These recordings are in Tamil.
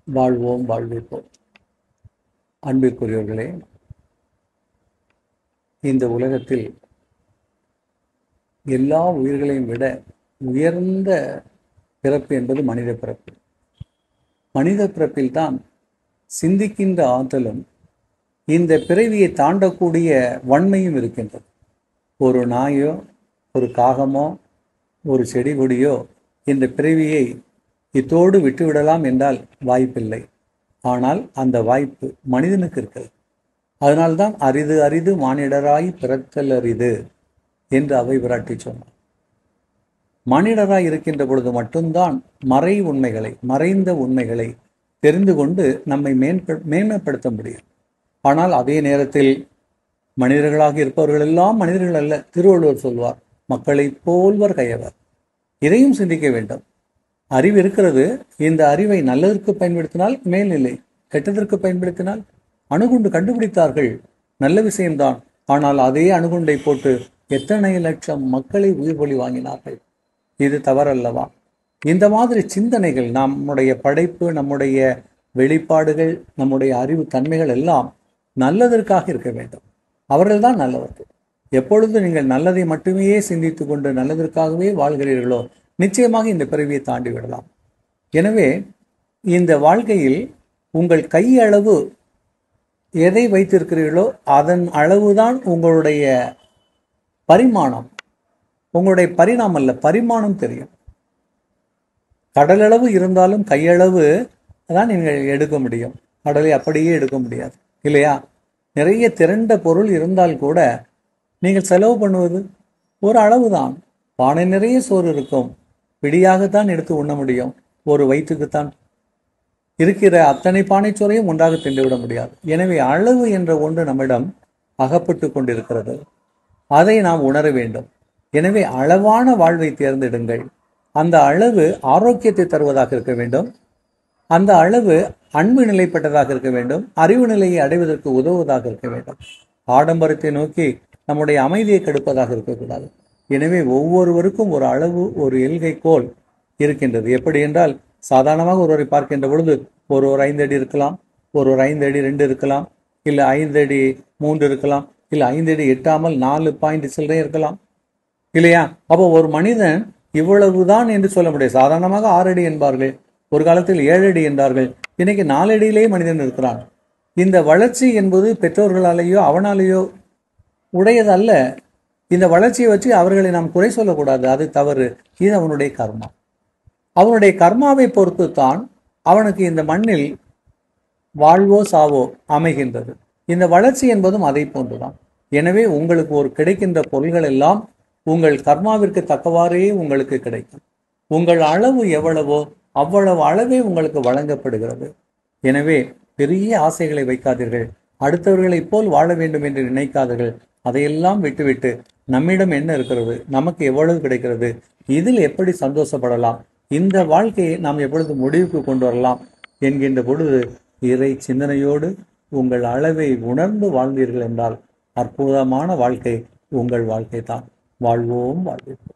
வாழ்வோம் வாழ்விப்போம் அன்பிற்குரியவர்களே இந்த உலகத்தில் எல்லா உயிர்களையும் விட உயர்ந்த பிறப்பு என்பது மனித பிறப்பு மனித பிறப்பில்தான் சிந்திக்கின்ற ஆற்றலும் இந்த பிறவியை தாண்டக்கூடிய வன்மையும் இருக்கின்றது ஒரு நாயோ ஒரு காகமோ ஒரு செடி கொடியோ இந்த பிறவியை இத்தோடு விட்டுவிடலாம் என்றால் வாய்ப்பில்லை ஆனால் அந்த வாய்ப்பு மனிதனுக்கு இருக்கிறது அதனால்தான் அரிது அரிது மானிடராய் பிறத்தல் அரிது என்று அவை விராட்டி சொன்னார் மானிடராய் இருக்கின்ற பொழுது மட்டும்தான் மறை உண்மைகளை மறைந்த உண்மைகளை தெரிந்து கொண்டு நம்மை மேன்ப மேன்மைப்படுத்த முடியும் ஆனால் அதே நேரத்தில் மனிதர்களாக இருப்பவர்கள் எல்லாம் மனிதர்கள் அல்ல திருவள்ளுவர் சொல்வார் மக்களை போல்வர் கையவர் இதையும் சிந்திக்க வேண்டும் அறிவு இருக்கிறது இந்த அறிவை நல்லதற்கு பயன்படுத்தினால் மேல்நிலை கெட்டதற்கு பயன்படுத்தினால் அணுகுண்டு கண்டுபிடித்தார்கள் நல்ல விஷயம்தான் ஆனால் அதே அணுகுண்டை போட்டு எத்தனை லட்சம் மக்களை உயிர் பலி வாங்கினார்கள் இது தவறல்லவா இந்த மாதிரி சிந்தனைகள் நம்முடைய படைப்பு நம்முடைய வெளிப்பாடுகள் நம்முடைய அறிவு தன்மைகள் எல்லாம் நல்லதற்காக இருக்க வேண்டும் அவர்கள்தான் நல்லவர்கள் எப்பொழுது நீங்கள் நல்லதை மட்டுமே சிந்தித்து கொண்டு நல்லதற்காகவே வாழ்கிறீர்களோ நிச்சயமாக இந்த பிறவியை தாண்டி விடலாம் எனவே இந்த வாழ்க்கையில் உங்கள் கையளவு எதை வைத்திருக்கிறீர்களோ அதன் அளவுதான் உங்களுடைய பரிமாணம் உங்களுடைய பரிணாமம் அல்ல பரிமாணம் தெரியும் கடலளவு இருந்தாலும் கையளவு தான் நீங்கள் எடுக்க முடியும் கடலை அப்படியே எடுக்க முடியாது இல்லையா நிறைய திரண்ட பொருள் இருந்தால் கூட நீங்கள் செலவு பண்ணுவது ஒரு அளவுதான் பானை நிறைய சோறு இருக்கும் பிடியாகத்தான் எடுத்து உண்ண முடியும் ஒரு வயிற்றுக்குத்தான் இருக்கிற அத்தனை பானைச்சோரையும் ஒன்றாக தின்றுவிட முடியாது எனவே அளவு என்ற ஒன்று நம்மிடம் அகப்பட்டு கொண்டிருக்கிறது அதை நாம் உணர வேண்டும் எனவே அளவான வாழ்வை தேர்ந்தெடுங்கள் அந்த அளவு ஆரோக்கியத்தை தருவதாக இருக்க வேண்டும் அந்த அளவு அன்பு நிலைப்பட்டதாக இருக்க வேண்டும் அறிவு நிலையை அடைவதற்கு உதவுவதாக இருக்க வேண்டும் ஆடம்பரத்தை நோக்கி நம்முடைய அமைதியை கெடுப்பதாக இருக்கக்கூடாது எனவே ஒவ்வொருவருக்கும் ஒரு அளவு ஒரு எல்கை கோல் இருக்கின்றது எப்படி என்றால் சாதாரணமாக ஒருவரை பார்க்கின்ற பொழுது ஒரு ஒரு ஐந்து அடி இருக்கலாம் ஒரு ஒரு ஐந்து அடி ரெண்டு இருக்கலாம் இல்லை ஐந்து அடி மூன்று இருக்கலாம் இல்லை ஐந்து அடி எட்டாமல் நாலு பாயிண்ட் சில்லறை இருக்கலாம் இல்லையா அப்போ ஒரு மனிதன் இவ்வளவுதான் என்று சொல்ல முடியாது சாதாரணமாக ஆறு அடி என்பார்கள் ஒரு காலத்தில் ஏழு அடி என்றார்கள் இன்னைக்கு நாலு அடியிலேயே மனிதன் இருக்கிறான் இந்த வளர்ச்சி என்பது பெற்றோர்களாலேயோ அவனாலேயோ உடையதல்ல இந்த வளர்ச்சியை வச்சு அவர்களை நாம் குறை சொல்லக்கூடாது அது தவறு இது அவனுடைய கர்மா அவனுடைய கர்மாவை பொறுத்து தான் அவனுக்கு இந்த மண்ணில் வாழ்வோ சாவோ அமைகின்றது இந்த வளர்ச்சி என்பதும் அதை போன்றுதான் எனவே உங்களுக்கு ஒரு கிடைக்கின்ற பொருள்கள் எல்லாம் உங்கள் கர்மாவிற்கு தக்கவாறே உங்களுக்கு கிடைக்கும் உங்கள் அளவு எவ்வளவோ அவ்வளவு அளவே உங்களுக்கு வழங்கப்படுகிறது எனவே பெரிய ஆசைகளை வைக்காதீர்கள் அடுத்தவர்களைப் போல் வாழ வேண்டும் என்று நினைக்காதீர்கள் அதையெல்லாம் விட்டுவிட்டு நம்மிடம் என்ன இருக்கிறது நமக்கு எவ்வளவு கிடைக்கிறது இதில் எப்படி சந்தோஷப்படலாம் இந்த வாழ்க்கையை நாம் எப்பொழுது முடிவுக்கு கொண்டு வரலாம் என்கின்ற பொழுது இறை சிந்தனையோடு உங்கள் அளவை உணர்ந்து வாழ்ந்தீர்கள் என்றால் அற்புதமான வாழ்க்கை உங்கள் வாழ்க்கை தான் வாழ்வோம் வாழ்வோம்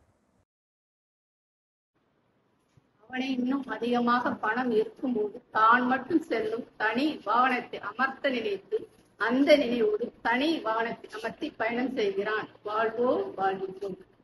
அவனை இன்னும் அதிகமாக பணம் இருக்கும்போது தான் மட்டும் செல்லும் தனி வாகனத்தை அமர்த்த நினைத்து அந்த நினைவோடு தனி வாகனத்தை அமர்த்தி பயணம் செய்கிறான் வாழ்வோம் வாழ்வோம்